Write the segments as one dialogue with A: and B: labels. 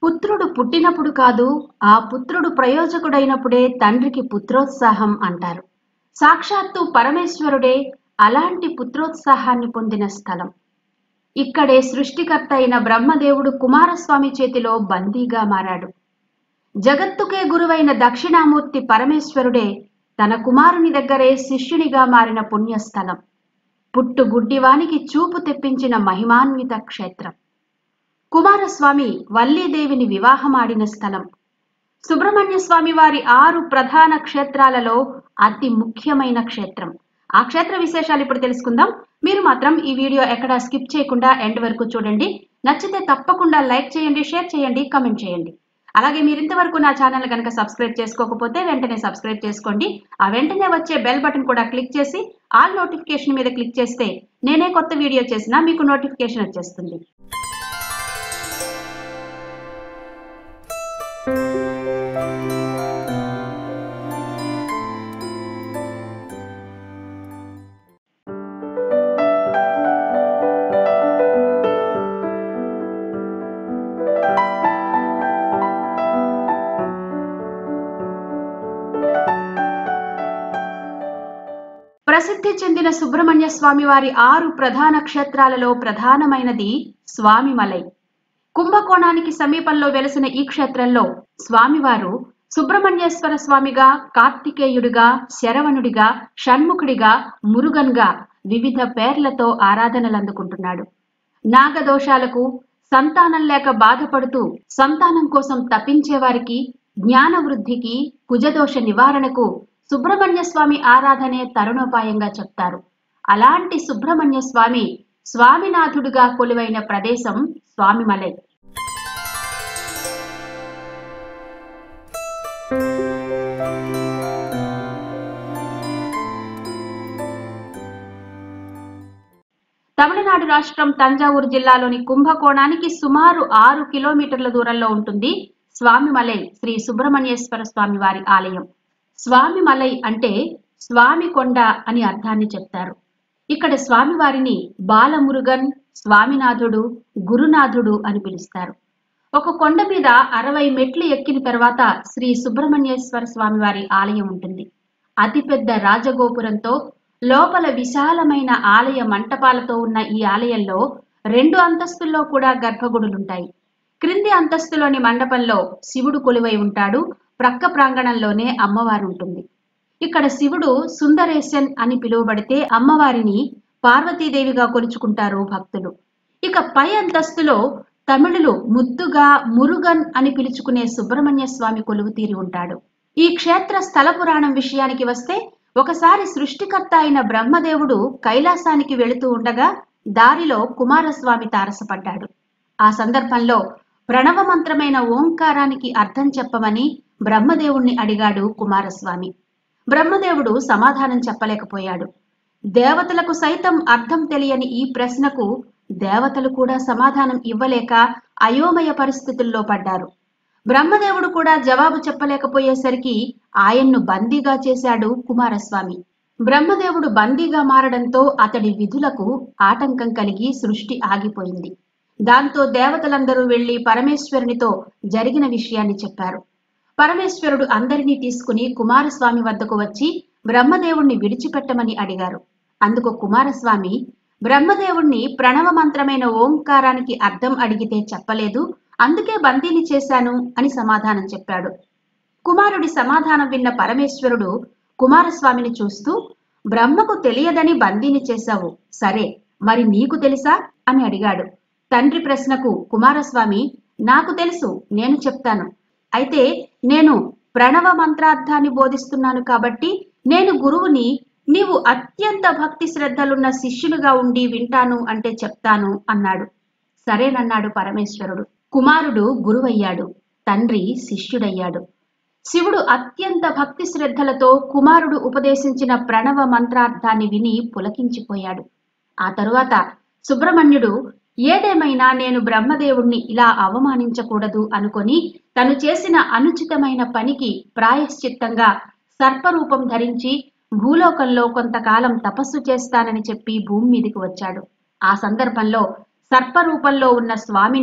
A: పుత్రుడు పుట్టినప్పుడు కాదు ఆ పుత్రుడు ప్రయోజకుడైనప్పుడే తండ్రికి పుత్రోత్సాహం అంటారు సాక్షాత్తు పరమేశ్వరుడే అలాంటి పుత్రోత్సాహాన్ని పొందిన స్థలం ఇక్కడే సృష్టికర్త అయిన బ్రహ్మదేవుడు కుమారస్వామి చేతిలో బందీగా మారాడు జగత్తుకే గురువైన దక్షిణామూర్తి పరమేశ్వరుడే తన కుమారుని దగ్గరే శిష్యునిగా మారిన పుణ్యస్థలం పుట్టు గుడ్డివానికి చూపు తెప్పించిన మహిమాన్విత క్షేత్రం కుమారస్వామి వల్లీదేవిని వివాహమాడిన స్థలం సుబ్రహ్మణ్య స్వామి వారి ఆరు ప్రధాన క్షేత్రాలలో అతి ముఖ్యమైన క్షేత్రం ఆ క్షేత్ర విశేషాలు ఇప్పుడు తెలుసుకుందాం మీరు మాత్రం ఈ వీడియో ఎక్కడా స్కిప్ చేయకుండా ఎండ్ వరకు చూడండి నచ్చితే తప్పకుండా లైక్ చేయండి షేర్ చేయండి కమెంట్ చేయండి అలాగే మీరు ఇంతవరకు నా ఛానల్ కనుక సబ్స్క్రైబ్ చేసుకోకపోతే వెంటనే సబ్స్క్రైబ్ చేసుకోండి ఆ వెంటనే వచ్చే బెల్ బటన్ కూడా క్లిక్ చేసి ఆల్ నోటిఫికేషన్ మీద క్లిక్ చేస్తే నేనే కొత్త వీడియో చేసినా మీకు నోటిఫికేషన్ వచ్చేస్తుంది ప్రసిద్ధి చెందిన సుబ్రహ్మణ్య స్వామి వారి ఆరు ప్రధాన క్షేత్రాలలో ప్రధానమైనది స్వామిమలై కుంభకోణానికి సమీపంలో వెలసిన ఈ క్షేత్రంలో స్వామివారు సుబ్రహ్మణ్యేశ్వర స్వామిగా కార్తికేయుడిగా శరవణుడిగా షణ్ముఖుడిగా మురుగన్గా వివిధ పేర్లతో ఆరాధనలు అందుకుంటున్నాడు నాగదోషాలకు సంతానం లేక బాధపడుతూ సంతానం కోసం తప్పించే వారికి జ్ఞాన వృద్ధికి కుజదోష నివారణకు సుబ్రహ్మణ్య స్వామి ఆరాధనే తరుణోపాయంగా చెప్తారు అలాంటి సుబ్రహ్మణ్య స్వామి స్వామినాథుడుగా కొలువైన ప్రదేశం స్వామిమలై తమిళనాడు రాష్ట్రం తంజావూరు జిల్లాలోని కుంభకోణానికి సుమారు ఆరు కిలోమీటర్ల దూరంలో ఉంటుంది స్వామిమలై శ్రీ సుబ్రహ్మణ్యేశ్వర స్వామి వారి ఆలయం స్వామిమలై అంటే స్వామి కొండ అని అర్థాన్ని చెప్తారు ఇక్కడ స్వామివారిని బాలమురుగన్ స్వామినాథుడు గురునాథుడు అని పిలుస్తారు ఒక కొండ మీద అరవై మెట్లు ఎక్కిన తర్వాత శ్రీ సుబ్రహ్మణ్యేశ్వర స్వామి వారి ఆలయం ఉంటుంది అతిపెద్ద రాజగోపురంతో లోపల విశాలమైన ఆలయ మంటపాలతో ఉన్న ఈ ఆలయంలో రెండు అంతస్తుల్లో కూడా గర్భగుడులుంటాయి క్రింది అంతస్తులోని మండపంలో శివుడు కొలువై ఉంటాడు ప్రక్క ప్రాంగణంలోనే అమ్మవారు ఉంటుంది ఇక్కడ శివుడు సుందరేశన్ అని పిలువబడితే అమ్మవారిని పార్వతీదేవిగా కొలుచుకుంటారు భక్తులు ఇక పై అంతస్తులో తమిళులు ముద్దుగా మురుగన్ అని పిలుచుకునే సుబ్రహ్మణ్య స్వామి కొలువు తీరి ఉంటాడు ఈ క్షేత్ర స్థల పురాణం విషయానికి వస్తే ఒకసారి సృష్టికర్త అయిన బ్రహ్మదేవుడు కైలాసానికి వెళుతూ ఉండగా దారిలో కుమారస్వామి తారసపడ్డాడు ఆ సందర్భంలో ప్రణవ మంత్రమైన ఓంకారానికి అర్థం చెప్పమని బ్రహ్మదేవుణ్ణి అడిగాడు కుమారస్వామి బ్రహ్మదేవుడు సమాధానం చెప్పలేకపోయాడు దేవతలకు సైతం అర్థం తెలియని ఈ ప్రశ్నకు దేవతలు కూడా సమాధానం ఇవ్వలేక అయోమయ పరిస్థితుల్లో పడ్డారు బ్రహ్మదేవుడు కూడా జవాబు చెప్పలేకపోయేసరికి ఆయన్ను బందీగా చేశాడు కుమారస్వామి బ్రహ్మదేవుడు బందీగా మారడంతో అతడి విధులకు ఆటంకం కలిగి సృష్టి ఆగిపోయింది దాంతో దేవతలందరూ వెళ్లి పరమేశ్వరునితో జరిగిన విషయాన్ని చెప్పారు పరమేశ్వరుడు అందరినీ తీసుకుని కుమారస్వామి వద్దకు వచ్చి బ్రహ్మదేవుణ్ణి విడిచిపెట్టమని అడిగారు అందుకు కుమారస్వామి బ్రహ్మదేవుణ్ణి ప్రణవ మంత్రమైన ఓంకారానికి అర్థం అడిగితే చెప్పలేదు అందుకే బందీని చేశాను అని సమాధానం చెప్పాడు కుమారుడి సమాధానం విన్న పరమేశ్వరుడు కుమారస్వామిని చూస్తూ బ్రహ్మకు తెలియదని బందీని చేశావు సరే మరి నీకు తెలుసా అని అడిగాడు తండ్రి ప్రశ్నకు కుమారస్వామి నాకు తెలుసు నేను చెప్తాను అయితే నేను ప్రణవ మంత్రార్థాన్ని బోధిస్తున్నాను కాబట్టి నేను గురువుని నీవు అత్యంత భక్తి శ్రద్ధలున్న శిష్యులుగా ఉండి వింటాను అంటే చెప్తాను అన్నాడు సరేనన్నాడు పరమేశ్వరుడు కుమారుడు గురువయ్యాడు తండ్రి శిష్యుడయ్యాడు శివుడు అత్యంత భక్తి శ్రద్ధలతో కుమారుడు ఉపదేశించిన ప్రణవ మంత్రార్థాన్ని విని పులకించిపోయాడు ఆ తరువాత సుబ్రహ్మణ్యుడు ఏదేమైనా నేను బ్రహ్మదేవుణ్ణి ఇలా అవమానించకూడదు అనుకొని తను చేసిన అనుచితమైన పనికి ప్రాయశ్చిత్తంగా సర్పరూపం ధరించి భూలోకంలో కొంతకాలం తపస్సు చేస్తానని చెప్పి భూమి మీదికి వచ్చాడు ఆ సందర్భంలో సర్పరూపంలో ఉన్న స్వామిని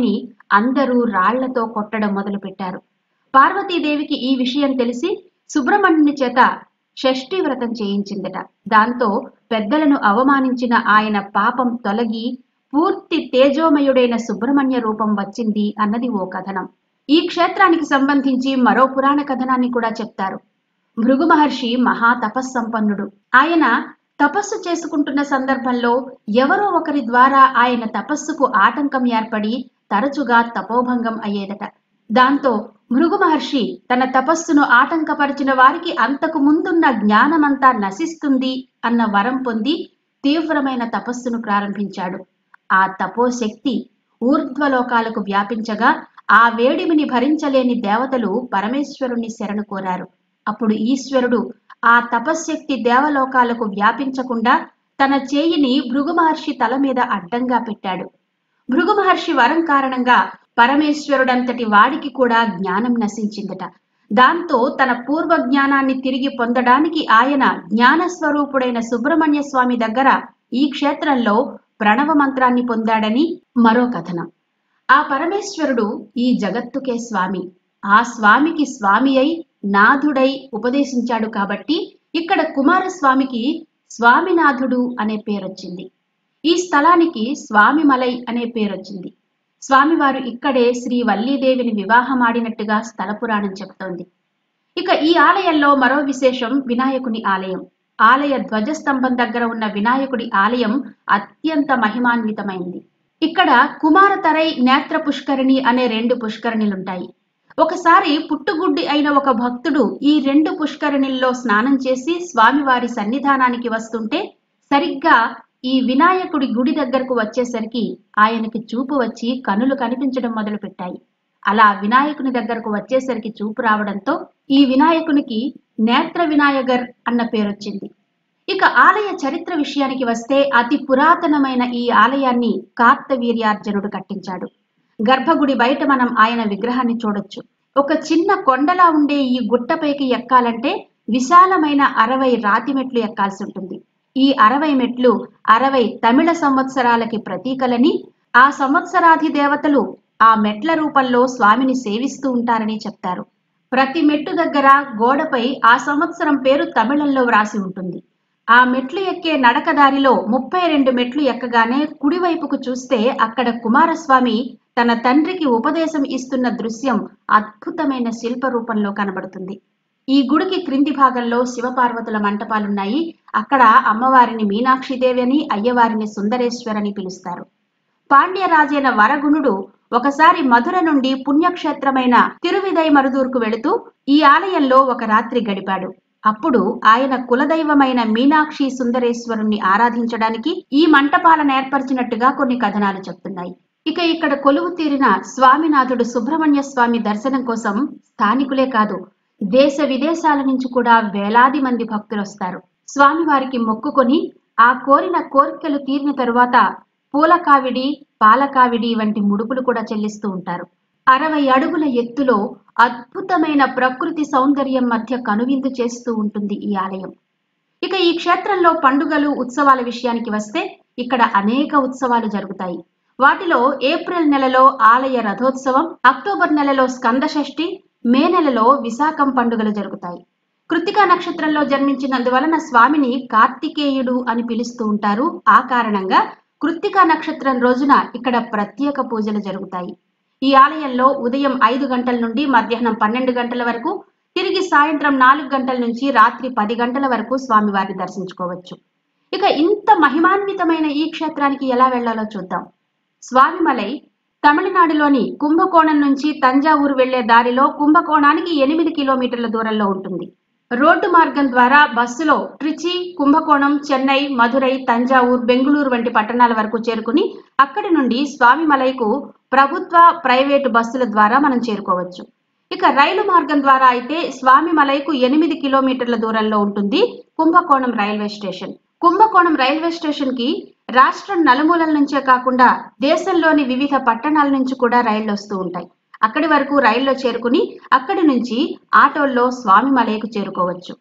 A: అందరూ రాళ్లతో కొట్టడం మొదలుపెట్టారు పార్వతీదేవికి ఈ విషయం తెలిసి సుబ్రహ్మణ్యుని చేత షష్ఠి వ్రతం చేయించిందట దాంతో పెద్దలను అవమానించిన ఆయన పాపం తొలగి పూర్తి తేజోమయుడైన సుబ్రహ్మణ్య రూపం వచ్చింది అన్నది ఓ కథనం ఈ క్షేత్రానికి సంబంధించి మరో పురాణ కథనాన్ని కూడా చెప్తారు భృగు మహర్షి మహా తపస్సంపన్నుడు ఆయన తపస్సు చేసుకుంటున్న సందర్భంలో ఎవరో ఒకరి ద్వారా ఆయన తపస్సుకు ఆటంకం ఏర్పడి తరచుగా తపోభంగం అయ్యేదట దాంతో భృగు మహర్షి తన తపస్సును ఆటంకపరిచిన వారికి అంతకు ముందున్న జ్ఞానమంతా నశిస్తుంది అన్న వరం పొంది తీవ్రమైన తపస్సును ప్రారంభించాడు ఆ తపోశక్తి ఊర్ధ్వలోకాలకు వ్యాపించగా ఆ వేడిమిని భరించలేని దేవతలు పరమేశ్వరుణ్ణి శరణు కోరారు అప్పుడు ఈశ్వరుడు ఆ తపశ్శక్తి దేవలోకాలకు వ్యాపించకుండా తన చేయిని భృగు మహర్షి తల మీద అడ్డంగా పెట్టాడు భృగు మహర్షి వరం కారణంగా పరమేశ్వరుడంతటి వాడికి కూడా జ్ఞానం నశించిందట దాంతో తన పూర్వ జ్ఞానాన్ని తిరిగి పొందడానికి ఆయన జ్ఞాన స్వరూపుడైన సుబ్రహ్మణ్య స్వామి దగ్గర ఈ క్షేత్రంలో ప్రణవ మంత్రాన్ని పొందాడని మరో కథనం ఆ పరమేశ్వరుడు ఈ జగత్తుకే స్వామి ఆ స్వామికి స్వామి అయి నాథుడై ఉపదేశించాడు కాబట్టి ఇక్కడ కుమారస్వామికి స్వామినాథుడు అనే పేరొచ్చింది ఈ స్థలానికి స్వామిమలై అనే పేరొచ్చింది స్వామివారు ఇక్కడే శ్రీ వల్లీదేవిని వివాహమాడినట్టుగా స్థల పురాణం చెప్తోంది ఇక ఈ ఆలయంలో మరో విశేషం వినాయకుని ఆలయం ఆలయ ధ్వజస్తంభం దగ్గర ఉన్న వినాయకుడి ఆలయం అత్యంత మహిమాన్వితమైంది ఇక్కడ కుమారతరై నేత్ర పుష్కరిణి అనే రెండు పుష్కరిణిలుంటాయి ఒకసారి పుట్టుగుడ్డి అయిన ఒక భక్తుడు ఈ రెండు పుష్కరిణిల్లో స్నానం చేసి స్వామివారి సన్నిధానానికి వస్తుంటే సరిగ్గా ఈ వినాయకుడి గుడి దగ్గరకు వచ్చేసరికి ఆయనకి చూపు వచ్చి కనులు కనిపించడం మొదలుపెట్టాయి అలా వినాయకుని దగ్గరకు వచ్చేసరికి చూపు రావడంతో ఈ వినాయకునికి నేత్ర వినాయగర్ అన్న పేరొచ్చింది ఇక ఆలయ చరిత్ర విషయానికి వస్తే అతి పురాతనమైన ఈ ఆలయాన్ని కార్తవీర్యార్జునుడు కట్టించాడు గర్భగుడి బయట మనం ఆయన విగ్రహాన్ని చూడొచ్చు ఒక చిన్న కొండలా ఉండే ఈ గుట్టపైకి ఎక్కాలంటే విశాలమైన అరవై రాతి మెట్లు ఎక్కాల్సి ఉంటుంది ఈ అరవై మెట్లు అరవై తమిళ సంవత్సరాలకి ప్రతీకలని ఆ సంవత్సరాధి దేవతలు ఆ మెట్ల రూపంలో స్వామిని సేవిస్తూ ఉంటారని చెప్తారు ప్రతి మెట్టు దగ్గర గోడపై ఆ సంవత్సరం పేరు తమిళంలో వ్రాసి ఉంటుంది ఆ మెట్లు ఎక్కే నడకదారిలో ముప్పై రెండు మెట్లు ఎక్కగానే కుడివైపుకు చూస్తే అక్కడ కుమారస్వామి తన తండ్రికి ఉపదేశం ఇస్తున్న దృశ్యం అద్భుతమైన శిల్ప రూపంలో కనబడుతుంది ఈ గుడికి క్రింది భాగంలో శివపార్వతుల మంటపాలున్నాయి అక్కడ అమ్మవారిని మీనాక్షిదేవి అని అయ్యవారిని సుందరేశ్వరని పిలుస్తారు పాండ్యరాజైన వరగుణుడు ఒకసారి మధుర నుండి పుణ్యక్షేత్రమైన తిరువిదై మరుదూర్కు వెళుతూ ఈ ఆలయంలో ఒక రాత్రి గడిపాడు అప్పుడు ఆయన కులదైవమైన మీనాక్షి సుందరేశ్వరుణ్ణి ఆరాధించడానికి ఈ మంటపాలను ఏర్పరిచినట్టుగా కొన్ని కథనాలు చెప్తున్నాయి ఇక ఇక్కడ కొలువు తీరిన స్వామినాథుడు సుబ్రహ్మణ్య స్వామి దర్శనం కోసం స్థానికులే కాదు దేశ విదేశాల నుంచి కూడా వేలాది మంది భక్తులు వస్తారు స్వామివారికి మొక్కుకొని ఆ కోరిన కోరికలు తీరిన తరువాత పూలకావిడి పాలకావిడి వంటి ముడుపులు కూడా చెల్లిస్తూ ఉంటారు అరవై అడుగుల ఎత్తులో అద్భుతమైన ప్రకృతి సౌందర్యం మధ్య కనువిందు చేస్తూ ఉంటుంది ఈ ఆలయం ఇక ఈ క్షేత్రంలో పండుగలు ఉత్సవాల విషయానికి వస్తే ఇక్కడ అనేక ఉత్సవాలు జరుగుతాయి వాటిలో ఏప్రిల్ నెలలో ఆలయ రథోత్సవం అక్టోబర్ నెలలో స్కంద షష్ఠి మే నెలలో విశాఖం పండుగలు జరుగుతాయి కృతికా నక్షత్రంలో జన్మించినందువలన స్వామిని కార్తికేయుడు అని పిలుస్తూ ఉంటారు ఆ కారణంగా కృత్తికా నక్షత్రం రోజున ఇక్కడ ప్రత్యేక పూజలు జరుగుతాయి ఈ ఆలయంలో ఉదయం ఐదు గంటల నుండి మధ్యాహ్నం పన్నెండు గంటల వరకు తిరిగి సాయంత్రం నాలుగు గంటల నుంచి రాత్రి పది గంటల వరకు స్వామివారిని దర్శించుకోవచ్చు ఇక ఇంత మహిమాన్వితమైన ఈ క్షేత్రానికి ఎలా వెళ్లాలో చూద్దాం స్వామిమలై తమిళనాడులోని కుంభకోణం నుంచి తంజావూరు వెళ్లే దారిలో కుంభకోణానికి ఎనిమిది కిలోమీటర్ల దూరంలో ఉంటుంది రోడ్డు మార్గం ద్వారా బస్సులో ట్రిచి కుంభకోణం చెన్నై మధురై తంజావూర్ బెంగుళూరు వంటి పట్టణాల వరకు చేరుకుని అక్కడి నుండి స్వామిమలైకు ప్రభుత్వ ప్రైవేటు బస్సుల ద్వారా మనం చేరుకోవచ్చు ఇక రైలు మార్గం ద్వారా అయితే స్వామిమలైకు ఎనిమిది కిలోమీటర్ల దూరంలో ఉంటుంది Kumbakonam railway station Kumbakonam railway station కి రాష్ట్రం నలుమూలల నుంచే కాకుండా దేశంలోని వివిధ పట్టణాల నుంచి కూడా రైళ్లు వస్తూ ఉంటాయి అక్కడి వరకు రైల్లో చేరుకుని అక్కడి నుంచి ఆటోల్లో స్వామిమలైకు చేరుకోవచ్చు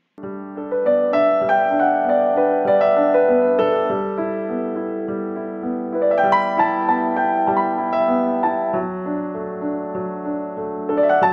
A: నమస్కారం